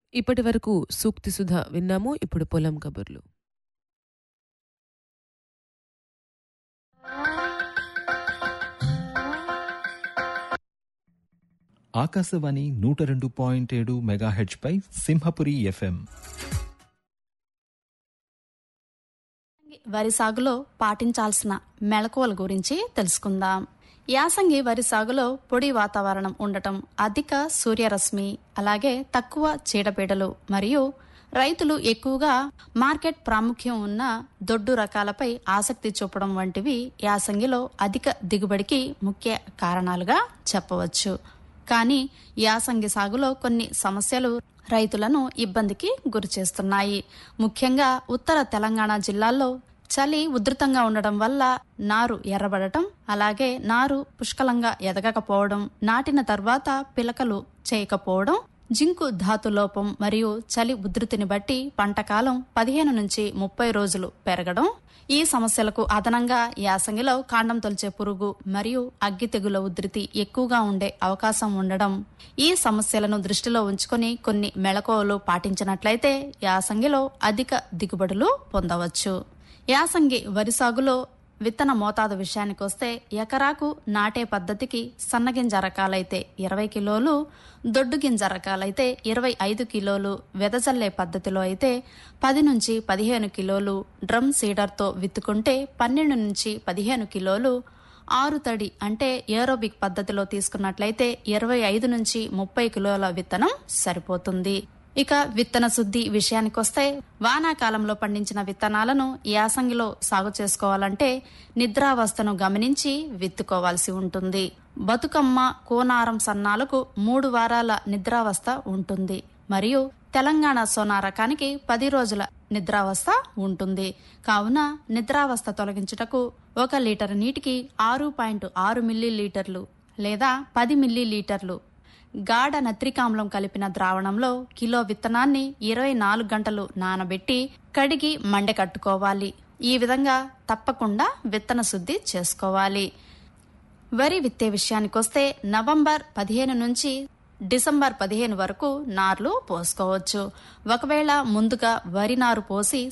ఇప్పటి వరకు సూక్తి సుధ విన్నాము ఇప్పుడు పొలం కబుర్లు ఆకాశవాణి నూట రెండు పాయింట్ ఏడు మెగాహెచ్ పై సింహపురి ఎఫ్ఎం వరి సాగులో పాటించాల్సిన మెళకువల గురించి తెలుసుకుందాం యాసంగి వరి సాగులో పొడి వాతావరణం ఉండటం అధిక సూర్యరశ్మి అలాగే తక్కువ చీడపీడలు మరియు రైతులు ఎక్కువగా మార్కెట్ ప్రాముఖ్యం ఉన్న దొడ్డు రకాలపై ఆసక్తి చూపడం వంటివి యాసంగిలో అధిక దిగుబడికి ముఖ్య కారణాలుగా చెప్పవచ్చు కానీ యాసంగి సాగులో కొన్ని సమస్యలు రైతులను ఇబ్బందికి గురిచేస్తున్నాయి ముఖ్యంగా ఉత్తర తెలంగాణ జిల్లాల్లో చలి ఉధృతంగా ఉండడం వల్ల నారు ఎర్రబడటం అలాగే నారు పుష్కలంగా ఎదగకపోవడం నాటిన తర్వాత పిలకలు చేయకపోవడం జింకు ధాతు లోపం మరియు చలి ఉధృతిని బట్టి పంటకాలం పదిహేను నుంచి ముప్పై రోజులు పెరగడం ఈ సమస్యలకు అదనంగా యాసంగిలో కాండం తొలిచే పురుగు మరియు అగ్గి తెగుల ఉధృతి ఎక్కువగా ఉండే అవకాశం ఉండడం ఈ సమస్యలను దృష్టిలో ఉంచుకొని కొన్ని మెళకువలు పాటించినట్లయితే యాసంగిలో అధిక దిగుబడులు పొందవచ్చు యాసంగి వరి సాగులో విత్తన మోతాదు విషయానికి వస్తే ఎకరాకు నాటే పద్ధతికి సన్నగింజ రకాలైతే ఇరవై కిలోలు దొడ్డు గింజ రకాలైతే ఇరవై ఐదు కిలోలు వెదజల్లే పద్ధతిలో అయితే పది నుంచి పదిహేను కిలోలు డ్రమ్ సీడర్తో విత్తుకుంటే పన్నెండు నుంచి పదిహేను కిలోలు ఆరు తడి అంటే ఏరోబిక్ పద్ధతిలో తీసుకున్నట్లయితే ఇరవై ఐదు నుంచి ముప్పై కిలోల విత్తనం సరిపోతుంది ఇక విత్తన శుద్ధి విషయానికొస్తే వానాకాలంలో పండించిన విత్తనాలను యాసంగిలో సాగు చేసుకోవాలంటే నిద్రావస్థను గమనించి విత్తుకోవాల్సి ఉంటుంది బతుకమ్మ కోనారం సన్నాలకు మూడు వారాల నిద్రావస్థ ఉంటుంది మరియు తెలంగాణ సోనా రకానికి పది రోజుల నిద్రావస్థ ఉంటుంది కావున నిద్రావస్థ తొలగించుటకు ఒక లీటర్ నీటికి ఆరు పాయింట్ ఆరు మిల్లీ లీటర్లు లేదా పది మిల్లీ లీటర్లు గాఢ నత్రికామ్లం కలిపిన ద్రావణంలో కిలో విత్తనాన్ని ఇరవై నాలుగు గంటలు నానబెట్టి కడిగి మండె కట్టుకోవాలి ఈ విధంగా తప్పకుండా విత్తన శుద్ధి చేసుకోవాలి వరి విత్తే విషయానికొస్తే నవంబర్ పదిహేను నుంచి డిసెంబర్ పదిహేను వరకు నార్లు పోసుకోవచ్చు ఒకవేళ ముందుగా వరి నారు పోసి